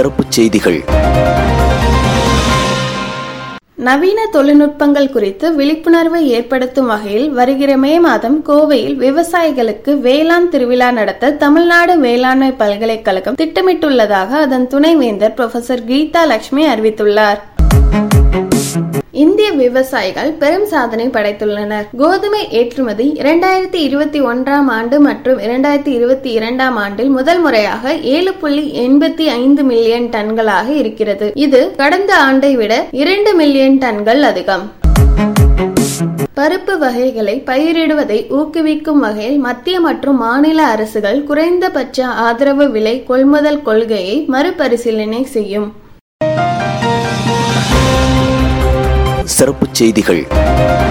சிறப்புச் செய்திகள் நவீன தொழில்நுட்பங்கள் குறித்து விழிப்புணர்வை ஏற்படுத்தும் வகையில் வருகிற மே மாதம் கோவையில் விவசாயிகளுக்கு வேளாண் திருவிழா நடத்த தமிழ்நாடு வேளாண்மை பல்கலைக்கழகம் திட்டமிட்டுள்ளதாக அதன் துணைவேந்தர் புரொஃபசர் கீதா லட்சுமி அறிவித்துள்ளார் இந்திய விவசாயிகள் பெரும் சாதனை படைத்துள்ளனர் கோதுமை ஏற்றுமதி இரண்டாயிரத்தி இருபத்தி ஒன்றாம் ஆண்டு மற்றும் இரண்டாயிரத்தி இருபத்தி இரண்டாம் ஆண்டில் முதல் முறையாக ஏழு புள்ளி எண்பத்தி ஐந்து மில்லியன் டன்களாக இருக்கிறது இது கடந்த ஆண்டை விட இரண்டு மில்லியன் டன்கள் அதிகம் பருப்பு வகைகளை பயிரிடுவதை ஊக்குவிக்கும் வகையில் மத்திய மற்றும் மாநில அரசுகள் குறைந்தபட்ச ஆதரவு விலை கொள்முதல் கொள்கையை மறுபரிசீலனை செய்யும் சிறப்புச் செய்திகள்